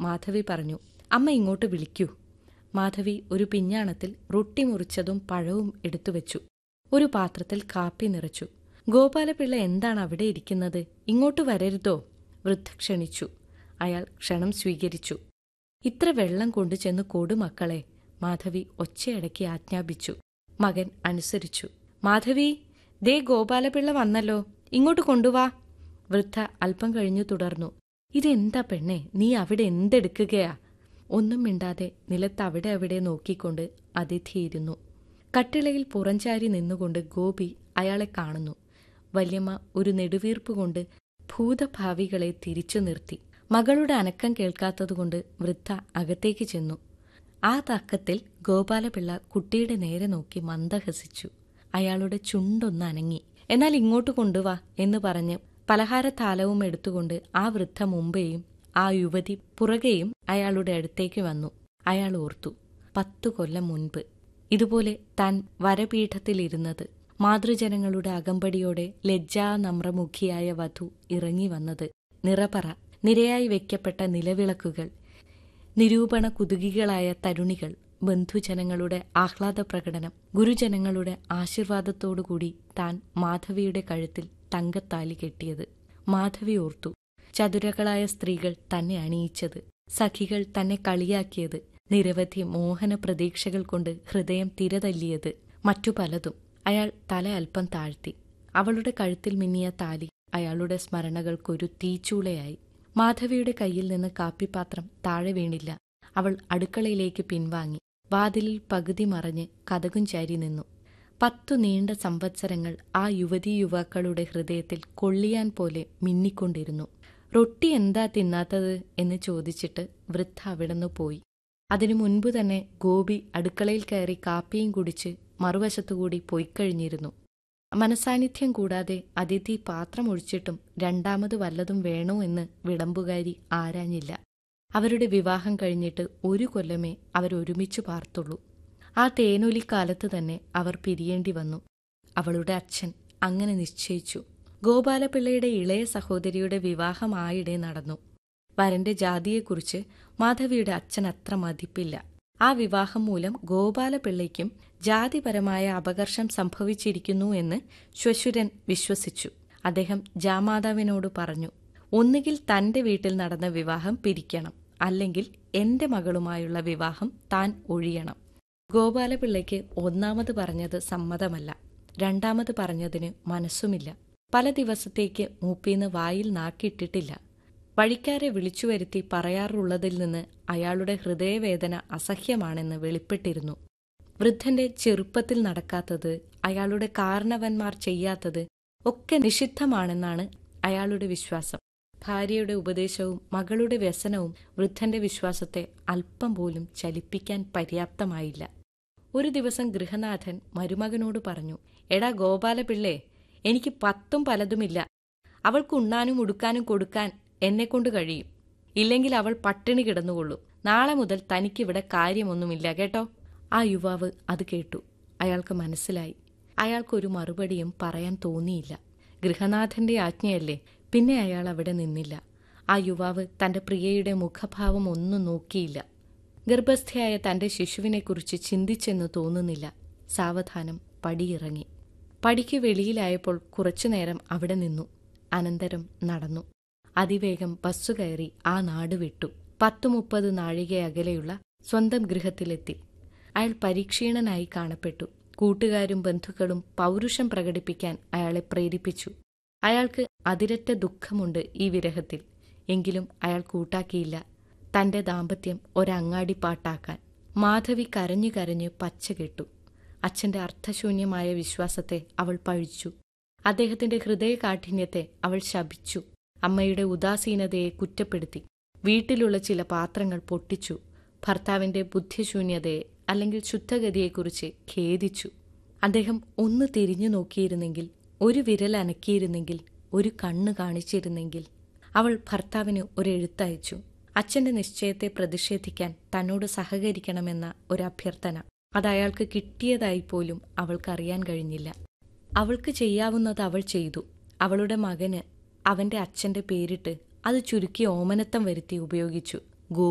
മാധവി പറഞ്ഞു അമ്മ ഇങ്ങോട്ട് വിളിക്കൂ മാധവി ഒരു പിഞ്ഞാണത്തിൽ റൊട്ടി മുറിച്ചതും പഴവും എടുത്തു വെച്ചു ഒരു പാത്രത്തിൽ കാപ്പി നിറച്ചു ഗോപാലപിള്ള എന്താണ് അവിടെ ഇരിക്കുന്നത് ഇങ്ങോട്ട് വരരുതോ വൃദ്ധ ക്ഷണിച്ചു അയാൾ ക്ഷണം സ്വീകരിച്ചു ഇത്ര വെള്ളം കൊണ്ടു ചെന്ന് കൊടു മക്കളെ മാധവി ഒച്ചയടക്കി ആജ്ഞാപിച്ചു മകൻ അനുസരിച്ചു മാധവി ദേ ഗോപാലപിള്ള വന്നല്ലോ ഇങ്ങോട്ട് കൊണ്ടുവാ വൃദ്ധ അല്പം കഴിഞ്ഞു തുടർന്നു ഇതെന്താ പെണ്ണെ നീ അവിടെ എന്തെടുക്കുകയാ ഒന്നും മിണ്ടാതെ നിലത്ത് അവിടെ അവിടെ നോക്കിക്കൊണ്ട് അതിഥിയിരുന്നു കട്ടിളയിൽ പുറഞ്ചാരി നിന്നുകൊണ്ട് ഗോപി അയാളെ കാണുന്നു വല്യമ്മ ഒരു നെടുവീർപ്പ് കൊണ്ട് ഭൂതഭാവികളെ തിരിച്ചു നിർത്തി മകളുടെ അനക്കം കേൾക്കാത്തതുകൊണ്ട് വൃദ്ധ അകത്തേക്ക് ചെന്നു ആ തക്കത്തിൽ ഗോപാലപിള്ള കുട്ടിയുടെ നേരെ നോക്കി മന്ദഹസിച്ചു അയാളുടെ ചുണ്ടൊന്ന് അനങ്ങി എന്നാൽ ഇങ്ങോട്ട് കൊണ്ടുവാ എന്ന് പറഞ്ഞ് പലഹാരത്താലവും എടുത്തുകൊണ്ട് ആ വൃദ്ധ മുമ്പേയും ആ യുവതി പുറകെയും അയാളുടെ അടുത്തേക്ക് വന്നു അയാൾ ഓർത്തു പത്തു കൊല്ലം മുൻപ് ഇതുപോലെ താൻ വരപീഠത്തിലിരുന്നത് മാതൃജനങ്ങളുടെ അകമ്പടിയോടെ ലജ്ജാനമ്രമുഖിയായ വധു ഇറങ്ങി വന്നത് നിറപറ നിരയായി വയ്ക്കപ്പെട്ട നിലവിളക്കുകൾ നിരൂപണ കുതുകികളായ തരുണികൾ ബന്ധുജനങ്ങളുടെ ആഹ്ലാദ പ്രകടനം ഗുരുജനങ്ങളുടെ ആശീർവാദത്തോടുകൂടി താൻ മാധവിയുടെ കഴുത്തിൽ തങ്കത്താലി കെട്ടിയത് മാധവി ഓർത്തു ചതുരകളായ സ്ത്രീകൾ തന്നെ അണിയിച്ചത് സഖികൾ തന്നെ കളിയാക്കിയത് നിരവധി മോഹന പ്രതീക്ഷകൾ കൊണ്ട് ഹൃദയം തിരതല്ലിയത് മറ്റു പലതും അയാൾ തല അല്പം താഴ്ത്തി അവളുടെ കഴുത്തിൽ മിന്നിയ താലി അയാളുടെ സ്മരണകൾക്കൊരു തീച്ചൂളയായി മാധവിയുടെ കയ്യിൽ നിന്ന് കാപ്പിപ്പാത്രം താഴെ വീണില്ല അവൾ അടുക്കളയിലേക്ക് പിൻവാങ്ങി വാതിലിൽ പകുതി മറഞ്ഞ് കഥകും ചാരി നിന്നു പത്തു നീണ്ട സംവത്സരങ്ങൾ ആ യുവതീ യുവാക്കളുടെ ഹൃദയത്തിൽ കൊള്ളിയാൻ പോലെ മിന്നിക്കൊണ്ടിരുന്നു റൊട്ടി എന്താ തിന്നാത്തത് എന്ന് ചോദിച്ചിട്ട് വൃദ്ധ അവിടുന്ന് പോയി അതിനു മുൻപ് തന്നെ ഗോപി അടുക്കളയിൽ കയറി കാപ്പിയും കുടിച്ച് മറുവശത്തുകൂടി പോയിക്കഴിഞ്ഞിരുന്നു മനസാന്നിധ്യം കൂടാതെ അതിഥി പാത്രം ഒഴിച്ചിട്ടും രണ്ടാമത് വല്ലതും വേണോ എന്ന് വിളമ്പുകാരി ആരാഞ്ഞില്ല അവരുടെ വിവാഹം കഴിഞ്ഞിട്ട് ഒരു കൊല്ലമേ അവരൊരുമിച്ചു പാർത്തുള്ളൂ ആ തേനൊലിക്കാലത്ത് തന്നെ അവർ പിരിയേണ്ടി വന്നു അവളുടെ അച്ഛൻ അങ്ങനെ നിശ്ചയിച്ചു ഗോപാലപിള്ളയുടെ ഇളയ സഹോദരിയുടെ വിവാഹമായിടെ നടന്നു വരന്റെ ജാതിയെക്കുറിച്ച് മാധവിയുടെ അച്ഛൻ അത്ര മതിപ്പില്ല ആ വിവാഹം മൂലം ഗോപാലപിള്ളയ്ക്കും ജാതിപരമായ അപകർഷം സംഭവിച്ചിരിക്കുന്നു എന്ന് ശ്വശുരൻ വിശ്വസിച്ചു അദ്ദേഹം ജാമാതാവിനോട് പറഞ്ഞു ഒന്നുകിൽ തന്റെ വീട്ടിൽ നടന്ന വിവാഹം പിരിക്കണം അല്ലെങ്കിൽ എന്റെ മകളുമായുള്ള വിവാഹം താൻ ഒഴിയണം ഗോപാലപിള്ളയ്ക്ക് ഒന്നാമത് പറഞ്ഞത് സമ്മതമല്ല രണ്ടാമത് പറഞ്ഞതിന് മനസ്സുമില്ല പല ദിവസത്തേക്ക് മൂപ്പീന്ന് വായിൽ നാക്കിയിട്ടിട്ടില്ല വഴിക്കാരെ വിളിച്ചു വരുത്തി പറയാറുള്ളതിൽ നിന്ന് അയാളുടെ ഹൃദയവേദന അസഹ്യമാണെന്ന് വെളിപ്പെട്ടിരുന്നു വൃദ്ധന്റെ ചെറുപ്പത്തിൽ നടക്കാത്തത് അയാളുടെ കാരണവന്മാർ ചെയ്യാത്തത് ഒക്കെ നിഷിദ്ധമാണെന്നാണ് അയാളുടെ വിശ്വാസം ഭാര്യയുടെ ഉപദേശവും മകളുടെ വ്യസനവും വൃദ്ധന്റെ വിശ്വാസത്തെ അല്പം പോലും ചലിപ്പിക്കാൻ പര്യാപ്തമായില്ല ഒരു ദിവസം ഗൃഹനാഥൻ മരുമകനോട് പറഞ്ഞു എടാ ഗോപാലപിള്ളേ എനിക്ക് പത്തും പലതുമില്ല അവൾക്ക് ഉണ്ണാനും ഉടുക്കാനും കൊടുക്കാൻ എന്നെക്കൊണ്ട് കഴിയും ഇല്ലെങ്കിൽ അവൾ പട്ടിണി കിടന്നുകൊള്ളും നാളെ മുതൽ തനിക്കിവിടെ കാര്യമൊന്നുമില്ല കേട്ടോ ആ യുവാവ് അത് കേട്ടു അയാൾക്ക് മനസ്സിലായി അയാൾക്കൊരു മറുപടിയും പറയാൻ തോന്നിയില്ല ഗൃഹനാഥന്റെ ആജ്ഞയല്ലേ പിന്നെ അയാൾ അവിടെ നിന്നില്ല ആ യുവാവ് തന്റെ പ്രിയയുടെ മുഖഭാവം ഒന്നും നോക്കിയില്ല ഗർഭസ്ഥയായ തന്റെ ശിശുവിനെക്കുറിച്ച് ചിന്തിച്ചെന്ന് തോന്നുന്നില്ല സാവധാനം പടിയിറങ്ങി പടിക്ക് വെളിയിലായപ്പോൾ കുറച്ചുനേരം അവിടെ നിന്നു അനന്തരം നടന്നു അതിവേഗം ബസ്സു കയറി ആ നാട് വിട്ടു പത്തു മുപ്പത് നാഴിക അകലെയുള്ള സ്വന്തം ഗൃഹത്തിലെത്തി അയാൾ പരീക്ഷീണനായി കാണപ്പെട്ടു കൂട്ടുകാരും ബന്ധുക്കളും പൗരുഷം പ്രകടിപ്പിക്കാൻ അയാളെ പ്രേരിപ്പിച്ചു അയാൾക്ക് അതിരറ്റ ദുഃഖമുണ്ട് ഈ വിരഹത്തിൽ എങ്കിലും അയാൾ കൂട്ടാക്കിയില്ല തന്റെ ദാമ്പത്യം ഒരങ്ങാടിപ്പാട്ടാക്കാൻ മാധവി കരഞ്ഞു കരഞ്ഞ് പച്ചകെട്ടു അച്ഛന്റെ അർത്ഥശൂന്യമായ വിശ്വാസത്തെ അവൾ പഴിച്ചു അദ്ദേഹത്തിന്റെ ഹൃദയകാഠിന്യത്തെ അവൾ ശപിച്ചു അമ്മയുടെ ഉദാസീനതയെ കുറ്റപ്പെടുത്തി വീട്ടിലുള്ള ചില പാത്രങ്ങൾ പൊട്ടിച്ചു ഭർത്താവിന്റെ ബുദ്ധിശൂന്യതയെ അല്ലെങ്കിൽ ശുദ്ധഗതിയെക്കുറിച്ച് ഖേദിച്ചു അദ്ദേഹം ഒന്ന് തിരിഞ്ഞു നോക്കിയിരുന്നെങ്കിൽ ഒരു വിരൽ അനക്കിയിരുന്നെങ്കിൽ ഒരു കണ്ണ് കാണിച്ചിരുന്നെങ്കിൽ അവൾ ഭർത്താവിന് ഒരു എഴുത്തയച്ചു അച്ഛന്റെ നിശ്ചയത്തെ പ്രതിഷേധിക്കാൻ തന്നോട് സഹകരിക്കണമെന്ന ഒരു അഭ്യർത്ഥന അത് അയാൾക്ക് കിട്ടിയതായി പോലും അവൾക്കറിയാൻ കഴിഞ്ഞില്ല അവൾക്ക് ചെയ്യാവുന്നത് അവൾ ചെയ്തു അവളുടെ മകന് അവന്റെ അച്ഛന്റെ പേരിട്ട് അത് ചുരുക്കി ഓമനത്തം വരുത്തി ഉപയോഗിച്ചു